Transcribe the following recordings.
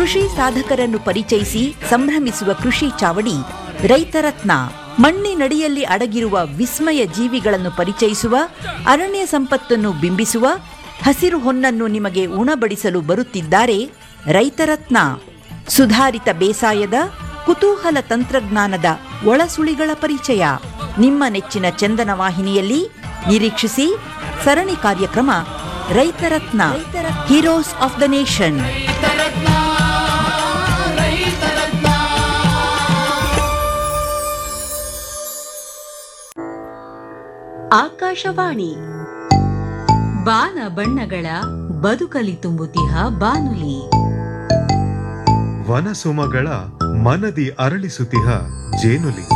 ಕೃಷಿ ಸಾಧಕರನ್ನು ಪರಿಚಯಿಸಿ ಸಂಭ್ರಮಿಸುವ ಕೃಷಿ ಚಾವಡಿ ರೈತರತ್ನ ಮಣ್ಣಿನಡಿಯಲ್ಲಿ ಅಡಗಿರುವ ವಿಸ್ಮಯ ಜೀವಿಗಳನ್ನು ಪರಿಚಯಿಸುವ ಅರಣ್ಯ ಸಂಪತ್ತನ್ನು ಬಿಂಬಿಸುವ ಹಸಿರು ಹೊನ್ನನ್ನು ನಿಮಗೆ ಉಣಬಡಿಸಲು ಬರುತ್ತಿದ್ದಾರೆ ರೈತರತ್ನ ಸುಧಾರಿತ ಬೇಸಾಯದ ಕುತೂಹಲ ತಂತ್ರಜ್ಞಾನದ ಒಳಸುಳಿಗಳ ಪರಿಚಯ ನಿಮ್ಮ ನೆಚ್ಚಿನ ಚಂದನ ವಾಹಿನಿಯಲ್ಲಿ ನಿರೀಕ್ಷಿಸಿ ಸರಣಿ ಕಾರ್ಯಕ್ರಮ Raitharatna heroes of the nation Akashvani ಬಾನ ಬಣ್ಣಗಳ ಬದುಕಲಿ ತುಂಬುತಿಹ ಬಾನುಲಿ ವನಸುಮಗಳ ಮನದಿ ಅರಳಿಸುತಿಹ ಜೇನುಲಿ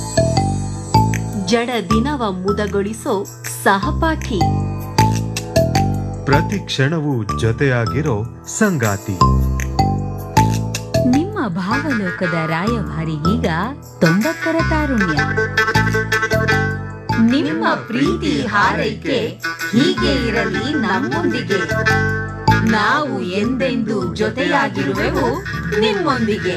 ಜಡ ದಿನವ ಮುದಗೊಳಿಸೋ ಸಹಪಾಠಿ ಪ್ರತಿ ಕ್ಷಣವೂ ಜೊತೆಯಾಗಿರೋ ಸಂಗಾತಿ ನಿಮ್ಮ ಭಾವಲೋಕದ ರಾಯಭಾರಿಗೀಗ ತೊಂಬತ್ತರ ತಾರುಣ್ಯ ನಿಮ್ಮ ಪ್ರೀತಿ ಹಾರೈಕೆ ಹೀಗೆ ಇರಲಿ ನಮ್ಮೊಂದಿಗೆ ನಾವು ಎಂದೆಂದೂ ಜೊತೆಯಾಗಿರುವೆವು ನಿಮ್ಮೊಂದಿಗೆ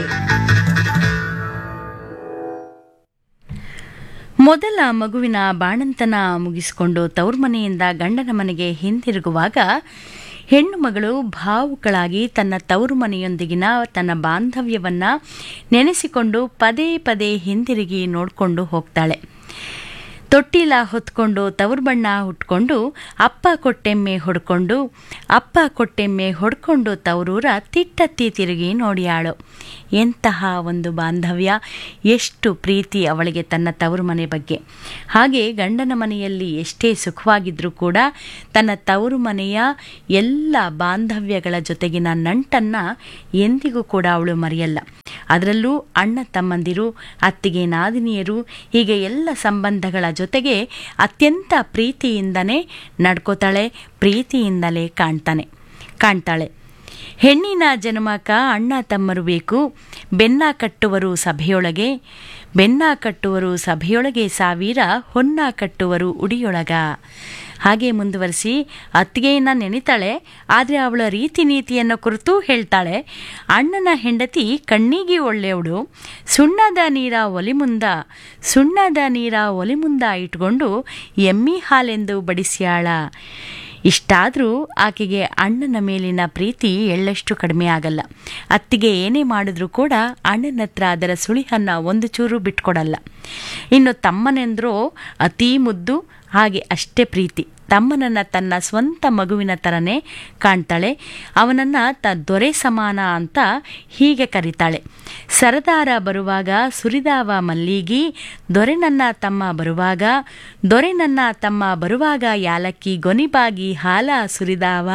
ಮೊದಲ ಮಗುವಿನ ಬಾಣಂತನ ಮುಗಿಸಿಕೊಂಡು ತವ್ರ ಮನೆಯಿಂದ ಗಂಡನ ಮನೆಗೆ ಹಿಂದಿರುಗುವಾಗ ಹೆಣ್ಣು ಮಗಳು ಭಾವುಕಳಾಗಿ ತನ್ನ ತವರು ಮನೆಯೊಂದಿಗಿನ ತನ್ನ ಬಾಂಧವ್ಯವನ್ನ ನೆನೆಸಿಕೊಂಡು ಪದೇ ಪದೇ ಹಿಂದಿರುಗಿ ನೋಡಿಕೊಂಡು ಹೋಗ್ತಾಳೆ ತೊಟ್ಟಿಲ ಹೊತ್ಕೊಂಡು ತವರು ಬಣ್ಣ ಹುಟ್ಕೊಂಡು ಅಪ್ಪ ಕೊಟ್ಟೆಮ್ಮೆ ಹೊಡ್ಕೊಂಡು ಅಪ್ಪ ಕೊಟ್ಟೆಮ್ಮೆ ಹೊಡ್ಕೊಂಡು ತವರೂರ ತಿಟ್ಟತ್ತಿ ತಿರುಗಿ ನೋಡಿಯಾಳು ಎಂತಹ ಒಂದು ಬಾಂಧವ್ಯ ಎಷ್ಟು ಪ್ರೀತಿ ಅವಳಿಗೆ ತನ್ನ ತವರು ಮನೆ ಬಗ್ಗೆ ಹಾಗೆ ಗಂಡನ ಮನೆಯಲ್ಲಿ ಎಷ್ಟೇ ಸುಖವಾಗಿದ್ರೂ ಕೂಡ ತನ್ನ ತವರು ಮನೆಯ ಎಲ್ಲ ಬಾಂಧವ್ಯಗಳ ಜೊತೆಗಿನ ನಂಟನ್ನು ಎಂದಿಗೂ ಕೂಡ ಅವಳು ಮರೆಯಲ್ಲ ಅದರಲ್ಲೂ ಅಣ್ಣ ತಮ್ಮಂದಿರು ಅತ್ತಿಗೆ ನಾದಿನಿಯರು ಹೀಗೆ ಎಲ್ಲ ಸಂಬಂಧಗಳ ಜೊತೆಗೆ ಅತ್ಯಂತ ಪ್ರೀತಿಯಿಂದನೇ ನಡ್ಕೋತಾಳೆ ಪ್ರೀತಿಯಿಂದಲೇ ಕಾಣ್ತಾನೆ ಕಾಣ್ತಾಳೆ ಹೆಣ್ಣಿನ ಜನ್ಮಕ ಅಣ್ಣ ತಮ್ಮರು ಬೇಕು ಬೆನ್ನ ಕಟ್ಟುವರು ಸಭೆಯೊಳಗೆ ಬೆನ್ನ ಕಟ್ಟುವರು ಸಭೆಯೊಳಗೆ ಸಾವಿರ ಹೊನ್ನ ಕಟ್ಟುವರು ಉಡಿಯೊಳಗ ಹಾಗೆ ಮುಂದುವರಿಸಿ ಅತ್ತಿಗೆಯನ್ನ ನೆನಿತಾಳೆ ಆದರೆ ಅವಳ ರೀತಿ ನೀತಿಯನ್ನು ಕುರಿತು ಹೇಳ್ತಾಳೆ ಅಣ್ಣನ ಹೆಂಡತಿ ಕಣ್ಣಿಗೆ ಒಳ್ಳೆಯವಳು ಸುಣ್ಣದ ನೀರ ಒಲಿ ಮುಂದ ಸುಣ್ಣದ ನೀರ ಒಲಿ ಮುಂದ ಇಟ್ಕೊಂಡು ಎಮ್ಮಿ ಹಾಲೆಂದು ಬಡಿಸ್ಯಾಳ ಇಷ್ಟಾದರೂ ಆಕೆಗೆ ಅಣ್ಣನ ಮೇಲಿನ ಪ್ರೀತಿ ಎಳ್ಳಷ್ಟು ಕಡಿಮೆ ಆಗಲ್ಲ ಅತ್ತಿಗೆ ಏನೇ ಮಾಡಿದ್ರೂ ಕೂಡ ಅಣ್ಣನ ಹತ್ರ ಅದರ ಸುಳಿಹನ್ನು ಒಂದು ಚೂರು ಬಿಟ್ಕೊಡಲ್ಲ ಇನ್ನು ತಮ್ಮನೆಂದ್ರೋ ಅತೀ ಮುದ್ದು ಹಾಗೆ ಅಷ್ಟೇ ಪ್ರೀತಿ ತಮ್ಮನನ್ನು ತನ್ನ ಸ್ವಂತ ಮಗುವಿನ ಥರನೇ ಕಾಣ್ತಾಳೆ ಅವನನ್ನು ತ ದೊರೆ ಸಮಾನ ಅಂತ ಹೀಗೆ ಕರೀತಾಳೆ ಸರದಾರ ಬರುವಾಗ ಸುರಿದಾವ ಮಲ್ಲಿಗಿ ದೊರೆ ನನ್ನ ತಮ್ಮ ಬರುವಾಗ ದೊರೆ ನನ್ನ ತಮ್ಮ ಬರುವಾಗ ಯಾಲಕ್ಕಿ ಗೊನಿಬಾಗಿ ಹಾಲ ಸುರಿದಾವ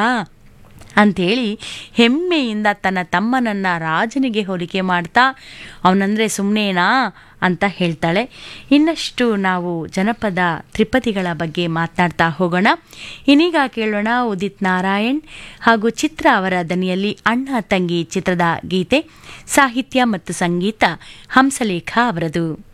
ಅಂಥೇಳಿ ಹೆಮ್ಮೆಯಿಂದ ತನ್ನ ತಮ್ಮನನ್ನು ರಾಜನಿಗೆ ಹೋಲಿಕೆ ಮಾಡ್ತಾ ಅವನಂದರೆ ಸುಮ್ಮನೇನಾ ಅಂತ ಹೇಳ್ತಾಳೆ ಇನ್ನಷ್ಟು ನಾವು ಜನಪದ ತ್ರಿಪದಿಗಳ ಬಗ್ಗೆ ಮಾತನಾಡ್ತಾ ಹೋಗೋಣ ಇನ್ನೀಗ ಕೇಳೋಣ ಉದಿತ್ ನಾರಾಯಣ್ ಹಾಗೂ ಚಿತ್ರ ಅವರ ದನಿಯಲ್ಲಿ ಅಣ್ಣ ತಂಗಿ ಚಿತ್ರದ ಗೀತೆ ಸಾಹಿತ್ಯ ಮತ್ತು ಸಂಗೀತ ಹಂಸಲೇಖ ಅವರದು